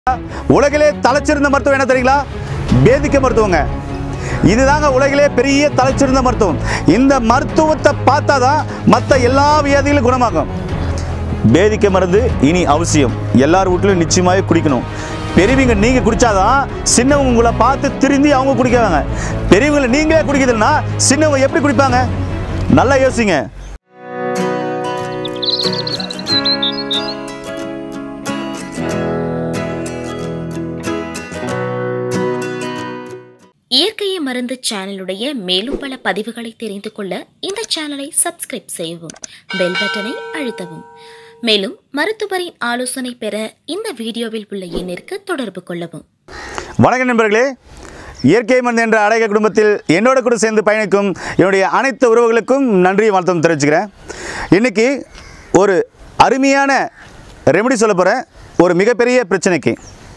உலகிலே தலைச்சிறந்த மருத்துவம் என்ன தெரியுங்களா பேதிக்க மருத்துவங்க இதுதாங்க உலகிலே பெரிய தலைச்சிறந்த மருத்துவம் இந்த மருத்துவத்தை பார்த்தா தான் மற்ற எல்லா வியாதிகளும் குணமாகும் பேதிக்க மருந்து இனி அவசியம் எல்லார் வீட்லையும் நிச்சயமாகவே குடிக்கணும் பெரியவங்க நீங்கள் குடிச்சாதான் சின்னவங்க உங்களை பார்த்து திருந்தி அவங்க குடிக்கிறாங்க பெரியவங்களை நீங்களே குடிக்கிறதுனா சின்னவங்க எப்படி குடிப்பாங்க நல்லா யோசிங்க இயற்கையை மருந்து சேனலுடைய மேலும் பல பதிவுகளை தெரிந்து கொள்ள இந்த சேனலை சப்ஸ்கிரைப் செய்யவும் பெல் பட்டனை அழுத்தவும் மேலும் மருத்துவரின் ஆலோசனை பெற இந்த வீடியோவில் உள்ள எண்ணிற்கு தொடர்பு கொள்ளவும் வணக்கம் நண்பர்களே இயற்கை மருந்து என்ற அழகிய குடும்பத்தில் என்னோட கூட சேர்ந்து பயணிக்கும் என்னுடைய அனைத்து உறவுகளுக்கும் நன்றி வாழ்த்தும் தெரிவிச்சுக்கிறேன் இன்றைக்கி ஒரு அருமையான ரெமெடி சொல்ல போகிறேன் ஒரு மிகப்பெரிய பிரச்சனைக்கு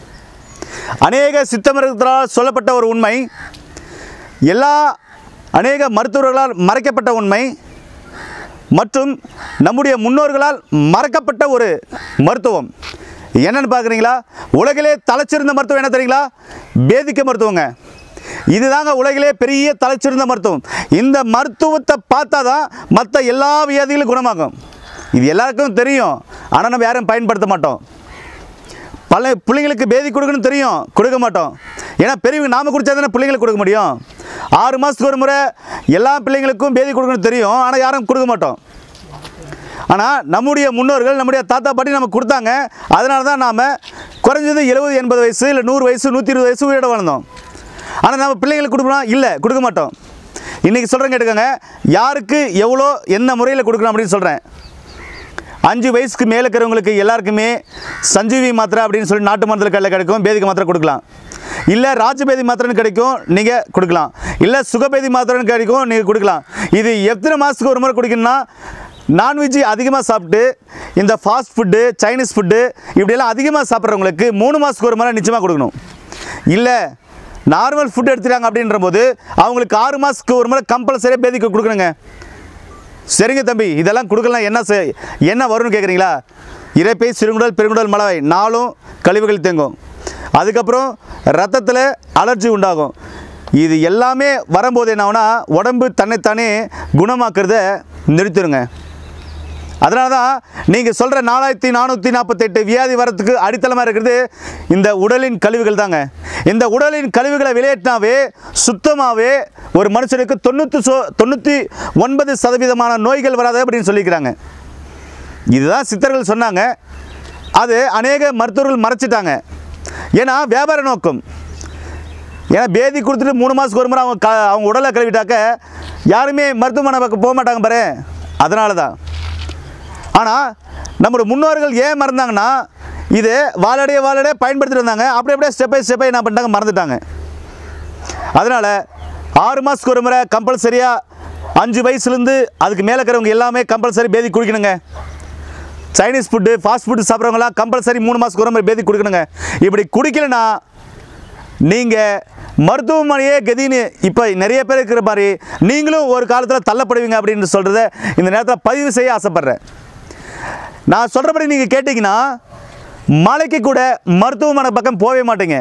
அநேக சித்த மருத்துவர்களால் சொல்லப்பட்ட ஒரு உண்மை எல்லா அநேக மருத்துவர்களால் மறைக்கப்பட்ட உண்மை மற்றும் நம்முடைய முன்னோர்களால் மறக்கப்பட்ட ஒரு மருத்துவம் என்னன்னு பார்க்குறீங்களா உலகிலே தலைச்சிறந்த மருத்துவம் என்ன தெரியுங்களா பேதிக்க மருத்துவங்க இதுதாங்க உலகிலே பெரிய தலைச்சிறந்த மருத்துவம் இந்த மருத்துவத்தை பார்த்தா தான் மற்ற எல்லா வியாதிகளும் குணமாகும் இது எல்லாருக்கும் தெரியும் ஆனால் நம்ம யாரும் பயன்படுத்த மாட்டோம் பல பிள்ளைங்களுக்கு பேதி கொடுக்கணும்னு தெரியும் கொடுக்க மாட்டோம் ஏன்னா பெரியவங்க நாம குடிச்சா தானே பிள்ளைங்களுக்கு கொடுக்க முடியும் ஆறு மாதத்துக்கு ஒரு முறை எல்லா பிள்ளைங்களுக்கும் பேதி கொடுக்கணும்னு தெரியும் ஆனால் யாரும் கொடுக்க மாட்டோம் ஆனால் நம்முடைய முன்னோர்கள் நம்முடைய தாத்தா பாட்டி நமக்கு கொடுத்தாங்க அதனால தான் நாம் குறைஞ்சது எழுபது எண்பது வயசு இல்லை நூறு வயசு நூற்றி இருபது வயசு உயிரோட வாழ்ந்தோம் ஆனால் நம்ம பிள்ளைங்களுக்கு கொடுக்கணும் இல்லை கொடுக்க மாட்டோம் இன்றைக்கி சொல்கிறேன் கேட்டுக்கோங்க யாருக்கு எவ்வளோ என்ன முறையில் கொடுக்கணும் அப்படின்னு சொல்கிறேன் அஞ்சு வயசுக்கு மேலே இருக்கிறவங்களுக்கு எல்லாருக்குமே சஞ்சீவி மாத்திரை அப்படின்னு சொல்லி நாட்டு மருந்துல கடையில் கிடைக்கும் பேதிக்கு மாத்திரை கொடுக்கலாம் இல்லை ராஜபேதி மாத்திரைன்னு கிடைக்கும் நீங்கள் கொடுக்கலாம் இல்லை சுகபேதி மாத்திரைன்னு கிடைக்கும் நீங்கள் கொடுக்கலாம் இது எத்தனை மாதத்துக்கு ஒரு முறை குடிக்கணும்னா நான்வெஜ் அதிகமாக சாப்பிட்டு இந்த ஃபாஸ்ட் ஃபுட்டு சைனீஸ் ஃபுட்டு இப்படியெல்லாம் அதிகமாக சாப்பிட்றவங்களுக்கு மூணு மாதத்துக்கு ஒரு முறை நிச்சயமாக கொடுக்கணும் இல்லை நார்மல் ஃபுட் எடுத்துட்டாங்க அப்படின்ற போது அவங்களுக்கு ஆறு மாதத்துக்கு ஒரு முறை கம்பல்சரியாக பேதிக்கு கொடுக்கணுங்க சரிங்க தம்பி இதெல்லாம் கொடுக்கலாம் என்ன செய்- என்ன வரும்னு கேட்குறீங்களா இறைப்பை சிறுங்குடல் பெருங்குடல் மலவை நாலும் கழிவுகள் தேங்கும் அதுக்கப்புறம் ரத்தத்தில் அலர்ஜி உண்டாகும் இது எல்லாமே வரும்போது என்ன ஆகும்னா உடம்பு தன்னைத்தானே குணமாக்குறத நிறுத்திடுங்க அதனால தான் நீங்கள் சொல்கிற நாலாயிரத்தி நானூற்றி நாற்பத்தெட்டு வியாதி வரத்துக்கு அடித்தளமாக இருக்கிறது இந்த உடலின் கழிவுகள் தாங்க இந்த உடலின் கழிவுகளை வெளியேற்றினாவே சுத்தமாகவே ஒரு மனுஷனுக்கு தொண்ணூற்றி சோ தொண்ணூற்றி ஒன்பது சதவீதமான நோய்கள் வராது அப்படின்னு சொல்லிக்கிறாங்க இதுதான் சித்தர்கள் சொன்னாங்க அது அநேக மருத்துவர்கள் மறைச்சிட்டாங்க ஏன்னா வியாபார நோக்கம் ஏன்னா பேதி கொடுத்துட்டு மூணு மாதத்துக்கு ஒரு முறை அவங்க க அவங்க உடலை கழுவிட்டாக்க யாருமே மருத்துவமனை பக்கம் போக மாட்டாங்க பாரு அதனால தான் ஆனால் நம்முடைய முன்னோர்கள் ஏன் மறந்தாங்கன்னா இது வாழடைய வாழடைய பயன்படுத்திட்டு வந்தாங்க அப்படி அப்படியே ஸ்டெப் பை ஸ்டெப் என்ன பண்ணிட்டாங்க மறந்துட்டாங்க அதனால் ஆறு மாதத்துக்கு ஒரு முறை கம்பல்சரியாக அஞ்சு வயசுலேருந்து அதுக்கு மேலே இருக்கிறவங்க எல்லாமே கம்பல்சரி பேதி குடிக்கணுங்க சைனீஸ் ஃபுட்டு ஃபாஸ்ட் ஃபுட்டு சாப்பிட்றவங்களாம் கம்பல்சரி மூணு மாதத்துக்கு ஒரு முறை பேதி குடிக்கணுங்க இப்படி குடிக்கலைன்னா நீங்கள் மருத்துவமனையே கதின்னு இப்போ நிறைய பேர் இருக்கிற மாதிரி நீங்களும் ஒரு காலத்தில் தள்ளப்படுவீங்க அப்படின்னு சொல்கிறத இந்த நேரத்தில் பதிவு செய்ய ஆசைப்பட்றேன் நான் சொல்கிறபடி நீங்கள் கேட்டிங்கன்னா மலைக்கு கூட மருத்துவமனை பக்கம் போகவே மாட்டீங்க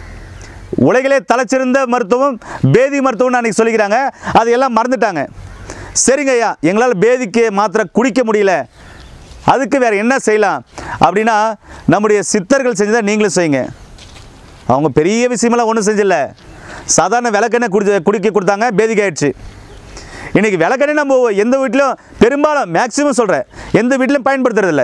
உலகிலே தலைச்சிறந்த மருத்துவம் பேதி மருத்துவம்னு அன்றைக்கி சொல்லிக்கிறாங்க அது எல்லாம் மறந்துட்டாங்க சரிங்க ஐயா எங்களால் பேதிக்கு மாத்திரை குடிக்க முடியல அதுக்கு வேறு என்ன செய்யலாம் அப்படின்னா நம்முடைய சித்தர்கள் செஞ்சதை நீங்களும் செய்யுங்க அவங்க பெரிய விஷயமெல்லாம் ஒன்றும் செஞ்சில்ல சாதாரண விளக்கெண்ணெய் குடி குடிக்க கொடுத்தாங்க பேதிக்கு ஆயிடுச்சு இன்றைக்கி விளக்கெண்ணெய் நம்ம எந்த வீட்லையும் பெரும்பாலும் மேக்ஸிமம் சொல்கிறேன் எந்த வீட்லையும் பயன்படுத்துறதில்ல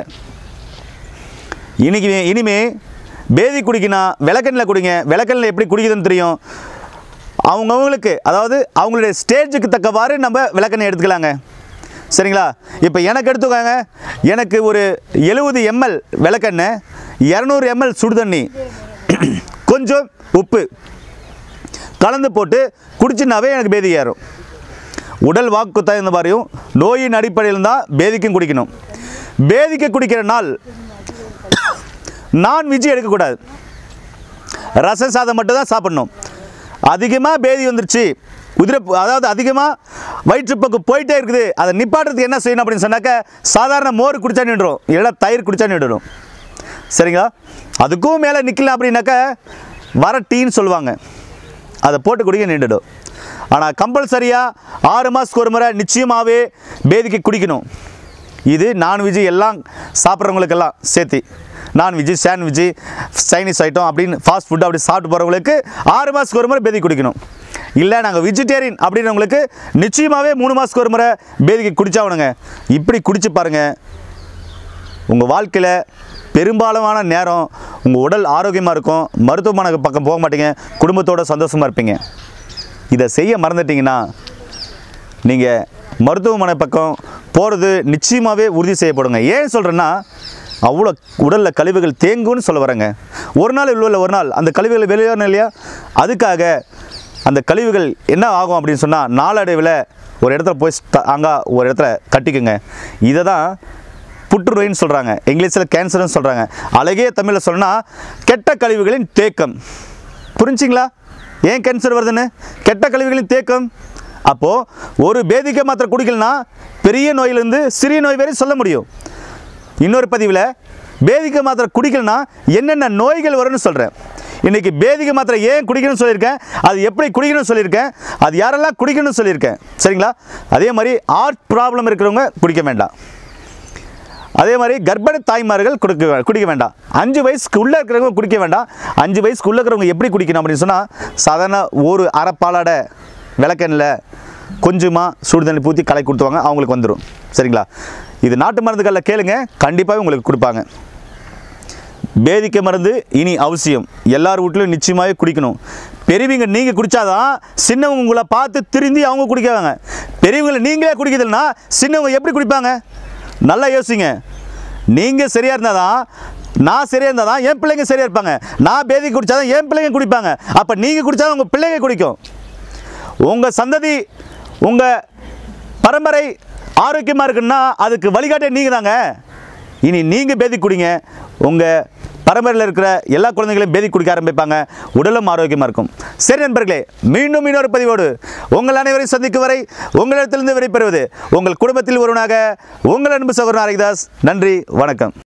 இன்னைக்கு இனிமே பேதி குடிக்கணும் விளக்கெண்ணில் குடிங்க விளக்கெண்ணில் எப்படி குடிக்குதுன்னு தெரியும் அவங்கவுங்களுக்கு அதாவது அவங்களுடைய ஸ்டேஜுக்கு தக்கவாறு நம்ம விளக்கெண்ணெய் எடுத்துக்கலாங்க சரிங்களா இப்போ எனக்கு எடுத்துக்கோங்க எனக்கு ஒரு எழுபது எம்எல் விளக்கெண்ணெய் இரநூறு எம்எல் சுடுதண்ணி கொஞ்சம் உப்பு கலந்து போட்டு குடிச்சுனாவே எனக்கு பேதி ஏறும் உடல் வாக்கு தகுந்த மாதிரியும் நோயின் அடிப்படையில் தான் பேதிக்கும் குடிக்கணும் பேதிக்க குடிக்கிற நாள் நான் விஜி எடுக்கக்கூடாது ரசம் சாதம் மட்டும் தான் சாப்பிடணும் அதிகமாக பேதி வந்துருச்சு உதிர அதாவது அதிகமாக வயிற்றுப்போக்கு போயிட்டே இருக்குது அதை நிப்பாட்டுறதுக்கு என்ன செய்யணும் அப்படின்னு சொன்னாக்க சாதாரண மோர் குடிச்சா நின்றுடும் இல்லைன்னா தயிர் குடிச்சா நின்றுடும் சரிங்களா அதுக்கும் மேலே நிற்கல அப்படின்னாக்கா வர டீன்னு சொல்லுவாங்க அதை போட்டு குடிக்க நின்றுடும் ஆனால் கம்பல்சரியாக ஆறு மாதத்துக்கு ஒரு முறை நிச்சயமாகவே பேதிக்கு குடிக்கணும் இது நான்வெஜ் எல்லாம் சாப்பிட்றவங்களுக்கெல்லாம் சேர்த்து நான்வெஜ் சாண்ட்விஜ் சைனீஸ் ஐட்டம் அப்படின்னு ஃபாஸ்ட் ஃபுட் அப்படி சாப்பிட்டு போகிறவங்களுக்கு ஆறு மாதத்துக்கு ஒரு முறை பேதி குடிக்கணும் இல்லை நாங்கள் வெஜிடேரியன் அப்படின்றவங்களுக்கு நிச்சயமாகவே மூணு மாதத்துக்கு ஒரு முறை பேதிக்கு குடிச்சாகணுங்க இப்படி குடிச்சு பாருங்கள் உங்கள் வாழ்க்கையில் பெரும்பாலான நேரம் உங்கள் உடல் ஆரோக்கியமாக இருக்கும் மருத்துவமனை பக்கம் போக மாட்டீங்க குடும்பத்தோட சந்தோஷமாக இருப்பீங்க இதை செய்ய மறந்துட்டீங்கன்னா நீங்கள் மருத்துவமனை பக்கம் போகிறது நிச்சயமாகவே உறுதி செய்யப்படுங்க ஏன் சொல்கிறேன்னா அவ்வளோ உடலில் கழிவுகள் தேங்கும்னு சொல்ல வரேங்க ஒரு நாள் இல்லை ஒரு நாள் அந்த கழிவுகள் வெளியேறணும் இல்லையா அதுக்காக அந்த கழிவுகள் என்ன ஆகும் அப்படின்னு சொன்னால் நாளடைவில் ஒரு இடத்துல போய் அங்கே ஒரு இடத்துல கட்டிக்குங்க இதை தான் புற்றுநோயின்னு சொல்கிறாங்க இங்கிலீஷில் கேன்சர்னு சொல்கிறாங்க அழகே தமிழில் சொன்னால் கெட்ட கழிவுகளின் தேக்கம் புரிஞ்சிங்களா ஏன் கேன்சர் வருதுன்னு கெட்ட கழிவுகளின் தேக்கம் அப்போது ஒரு பேதிக்க மாத்திரை குடிக்கலனா பெரிய நோயிலிருந்து சிறிய நோய் வரை சொல்ல முடியும் இன்னொரு பதிவில் பேதிக்க மாத்திரை குடிக்கலனா என்னென்ன நோய்கள் வரும்னு சொல்கிறேன் இன்றைக்கி பேதிக்க மாத்திரை ஏன் குடிக்கணும்னு சொல்லியிருக்கேன் அது எப்படி குடிக்கணும்னு சொல்லியிருக்கேன் அது யாரெல்லாம் குடிக்கணும்னு சொல்லியிருக்கேன் சரிங்களா அதே மாதிரி ஹார்ட் ப்ராப்ளம் இருக்கிறவங்க குடிக்க வேண்டாம் அதே மாதிரி கர்ப்பிணி தாய்மார்கள் கொடுக்க வே- குடிக்க வேண்டாம் அஞ்சு வயசுக்கு உள்ளே இருக்கிறவங்க குடிக்க வேண்டாம் அஞ்சு வயசுக்கு உள்ளே இருக்கிறவங்க எப்படி குடிக்கணும் அப்படின்னு சொன்னால் சாதாரண ஒரு அரை பாலாட விளக்கெண்ணில் கொஞ்சமாக சுடு தண்ணி ஊற்றி கலக்கி கொடுத்துவாங்க அவங்களுக்கு வந்துடும் சரிங்களா இது நாட்டு மருந்துகளில் கேளுங்க கண்டிப்பாக உங்களுக்கு கொடுப்பாங்க பேதிக்க மருந்து இனி அவசியம் எல்லார் வீட்லையும் நிச்சயமாகவே குடிக்கணும் பெரியவங்க நீங்கள் குடித்தாதான் சின்னவங்க உங்களை பார்த்து திருந்தி அவங்க குடிக்காங்க பெரியவங்களை நீங்களே குடிக்கிறதுனா சின்னவங்க எப்படி குடிப்பாங்க நல்லா யோசிங்க நீங்கள் சரியாக இருந்தால் தான் நான் சரியாக இருந்தால் தான் என் பிள்ளைங்க சரியாக இருப்பாங்க நான் பேதி குடித்தா தான் என் பிள்ளைங்க குடிப்பாங்க அப்போ நீங்கள் குடித்தா உங்கள் பிள்ளைங்க குடிக்கும் உங்கள் சந்ததி உங்கள் பரம்பரை ஆரோக்கியமாக இருக்குன்னா அதுக்கு வழிகாட்டே நீங்கள் தாங்க இனி நீங்கள் பேதி குடிங்க உங்கள் பரம்பரையில் இருக்கிற எல்லா குழந்தைகளையும் பேதி குடிக்க ஆரம்பிப்பாங்க உடலும் ஆரோக்கியமாக இருக்கும் சரி நண்பர்களே மீண்டும் இன்னொரு பதிவோடு உங்கள் அனைவரையும் சந்திக்கும் வரை உங்களிடத்திலிருந்து விடைபெறுவது உங்கள் குடும்பத்தில் ஒருவனாக உங்கள் அன்பு சகோதரன் ஹரிதாஸ் நன்றி வணக்கம்